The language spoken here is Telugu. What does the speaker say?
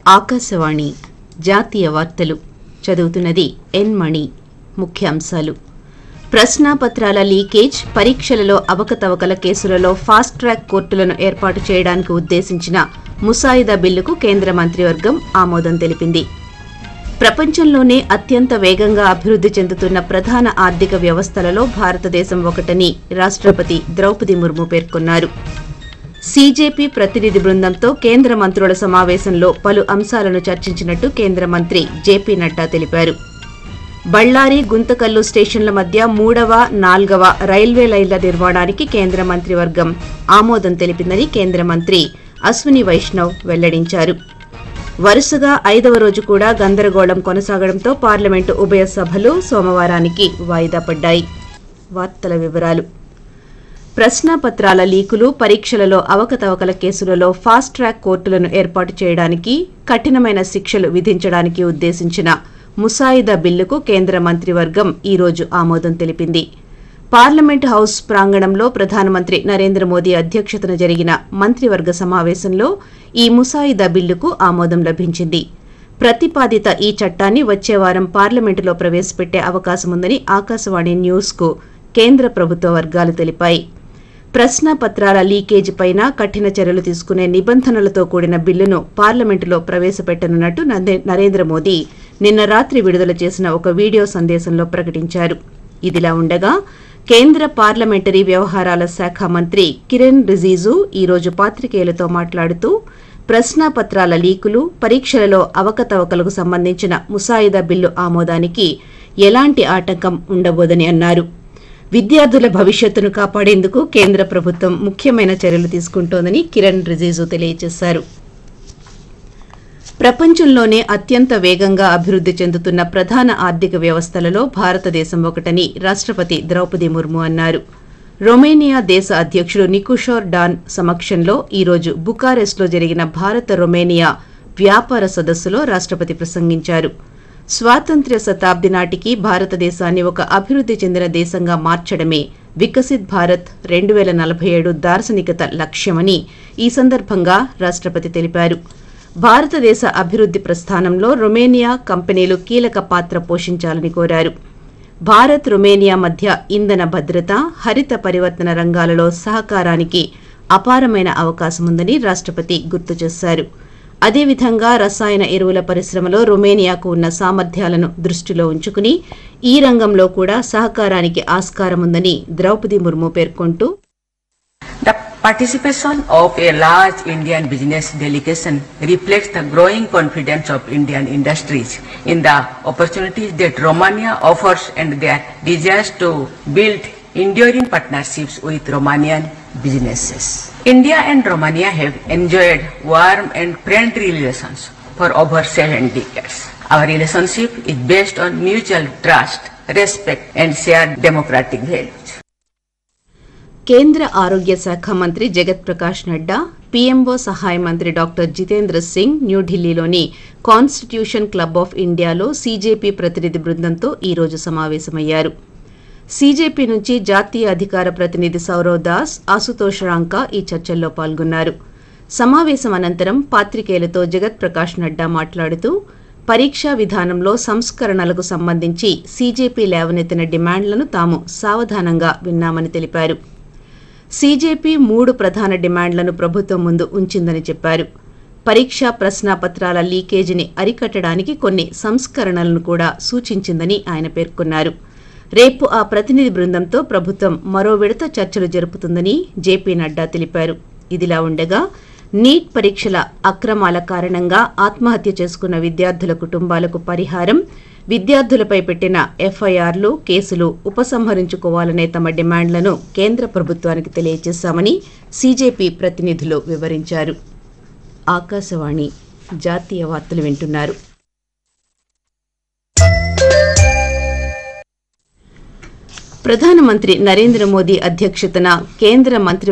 ఆకాశవాణి జాతీయ వార్తలు చదువుతున్నది ఎన్ మణి ముఖ్యాంశాలు ప్రశ్నాపత్రాల లీకేజ్ పరీక్షలలో అవకతవకల కేసులలో ఫాస్ట్ ట్రాక్ కోర్టులను ఏర్పాటు చేయడానికి ఉద్దేశించిన ముసాయిదా బిల్లుకు కేంద్ర మంత్రివర్గం ఆమోదం తెలిపింది ప్రపంచంలోనే అత్యంత వేగంగా అభివృద్ధి చెందుతున్న ప్రధాన ఆర్థిక వ్యవస్థలలో భారతదేశం ఒకటని రాష్ట్రపతి ద్రౌపది ముర్ము పేర్కొన్నారు సీజేపీ ప్రతినిధి బృందంతో కేంద్ర మంత్రుల సమావేశంలో పలు అంశాలను చర్చించినట్టు కేంద్ర మంత్రి జేపీ నడ్డా తెలిపారు బళ్లారి గుంతకల్లు స్టేషన్ల మధ్య మూడవ నాల్గవ రైల్వే లైన్ల నిర్మాణానికి కేంద్ర మంత్రివర్గం ఆమోదం తెలిపిందని కేంద్ర మంత్రి అశ్విని వైష్ణవ్ వెల్లడించారు వరుసగా ఐదవ రోజు కూడా గందరగోళం కొనసాగడంతో పార్లమెంటు ఉభయ సభలు సోమవారానికి వాయిదా పడ్డాయి వార్తల వివరాలు ప్రశ్నాపత్రాల లీకులు పరీక్షలలో అవకతవకల కేసులలో ఫాస్ట్ ట్రాక్ కోర్టులను ఏర్పాటు చేయడానికి కఠినమైన శిక్షలు విధించడానికి ఉద్దేశించిన ముసాయిదా బిల్లుకు కేంద్ర మంత్రివర్గం ఈ రోజు ఆమోదం తెలిపింది పార్లమెంట్ హౌస్ ప్రాంగణంలో ప్రధానమంత్రి నరేంద్ర మోదీ అధ్యక్షతన జరిగిన మంత్రివర్గ సమావేశంలో ఈ ముసాయిదా బిల్లుకు ఆమోదం లభించింది ప్రతిపాదిత ఈ చట్టాన్ని వచ్చే వారం పార్లమెంటులో ప్రవేశపెట్టే అవకాశముందని ఆకాశవాణి న్యూస్కు కేంద్ర ప్రభుత్వ వర్గాలు తెలిపాయి ప్రశ్నాపత్రాల లీకేజీ పైన కఠిన చర్యలు తీసుకునే నిబంధనలతో కూడిన బిల్లును పార్లమెంటులో ప్రవేశపెట్టనున్నట్టు నందే- నరేంద్ర మోదీ నిన్న రాత్రి విడుదల చేసిన ఒక వీడియో సందేశంలో ప్రకటించారు ఇదిలా ఉండగా కేంద్ర పార్లమెంటరీ వ్యవహారాల శాఖ మంత్రి కిరణ్ రిజిజు ఈ రోజు పాత్రికేయులతో మాట్లాడుతూ ప్రశ్నాపత్రాల లీకులు పరీక్షలలో అవకతవకలకు సంబంధించిన ముసాయిదా బిల్లు ఆమోదానికి ఎలాంటి ఆటంకం ఉండబోదని అన్నారు విద్యార్థుల భవిష్యత్తును కాపాడేందుకు కేంద్ర ప్రభుత్వం ముఖ్యమైన చర్యలు తీసుకుంటోందని కిరణ్ రిజిజు తెలియజేశారు ప్రపంచంలోనే అత్యంత వేగంగా అభివృద్ధి చెందుతున్న ప్రధాన ఆర్థిక వ్యవస్థలలో భారతదేశం ఒకటని రాష్ట్రపతి ద్రౌపది ముర్ము అన్నారు రొమేనియా దేశ అధ్యక్షుడు నికుషోర్ డాన్ సమక్షంలో ఈ రోజు బుకారెస్ట్లో జరిగిన భారత రొమేనియా వ్యాపార సదస్సులో రాష్ట్రపతి ప్రసంగించారు స్వాతంత్ర్య శతాబ్ది నాటికి భారతదేశాన్ని ఒక అభివృద్ధి చెందిన దేశంగా మార్చడమే వికసిత్ భారత్ రెండు వేల నలభై ఏడు దార్శనికత లక్ష్యమని ఈ సందర్భంగా రాష్ట్రపతి తెలిపారు భారతదేశ అభివృద్ధి ప్రస్థానంలో రొమేనియా కంపెనీలు కీలక పాత్ర పోషించాలని కోరారు భారత్ రొమేనియా మధ్య ఇంధన భద్రత హరిత పరివర్తన రంగాలలో సహకారానికి అపారమైన అవకాశముందని రాష్ట్రపతి గుర్తు చేశారు అదేవిధంగా రసాయన ఎరువుల పరిశ్రమలో రొమేనియాకు ఉన్న సామర్థ్యాలను దృష్టిలో ఉంచుకుని ఈ రంగంలో కూడా సహకారానికి ఆస్కారముందని ద్రౌపది ముర్ము పేర్కొంటూ The participation of a large Indian business delegation reflects the growing confidence of Indian industries in the opportunities that Romania offers and their desires to build enduring partnerships with Romanian businesses. India and Romania have enjoyed warm and friendly relations for over seven decades. Our relationship is based on mutual trust, respect and shared democratic values. కేంద్ర ఆరోగ్య శాఖ మంత్రి జగత్ ప్రకాష్ నడ్డా పీఎంఓ సహాయ మంత్రి డాక్టర్ జితేంద్ర సింగ్ న్యూఢిల్లీలోని కాన్స్టిట్యూషన్ క్లబ్ ఆఫ్ ఇండియాలో సీజేపీ ప్రతినిధి బృందంతో ఈ రోజు సమావేశమయ్యారు సీజేపీ నుంచి జాతీయ అధికార ప్రతినిధి సౌరవ్ దాస్ ఆశుతోష్ రాంకా ఈ చర్చల్లో పాల్గొన్నారు సమావేశం అనంతరం పాత్రికేయులతో జగత్ ప్రకాష్ నడ్డా మాట్లాడుతూ పరీక్షా విధానంలో సంస్కరణలకు సంబంధించి సీజేపీ లేవనెత్తిన డిమాండ్లను తాము సావధానంగా విన్నామని తెలిపారు సీజేపీ మూడు ప్రధాన డిమాండ్లను ప్రభుత్వం ముందు ఉంచిందని చెప్పారు పరీక్షా ప్రశ్నాపత్రాల లీకేజీని అరికట్టడానికి కొన్ని సంస్కరణలను కూడా సూచించిందని ఆయన పేర్కొన్నారు రేపు ఆ ప్రతినిధి బృందంతో ప్రభుత్వం మరో విడత చర్చలు జరుపుతుందని జేపీ నడ్డా తెలిపారు ఇదిలా ఉండగా నీట్ పరీక్షల అక్రమాల కారణంగా ఆత్మహత్య చేసుకున్న విద్యార్థుల కుటుంబాలకు పరిహారం విద్యార్థులపై పెట్టిన ఎఫ్ఐఆర్లు కేసులు ఉపసంహరించుకోవాలనే తమ డిమాండ్లను కేంద్ర ప్రభుత్వానికి తెలియజేశామని సీజేపీ ప్రతినిధులు వివరించారు ఆకాశవాణి జాతీయ వార్తలు వింటున్నారు ప్రధానమంత్రి నరేంద్ర మోదీ అధ్యక్షతన కేంద్ర మంత్రి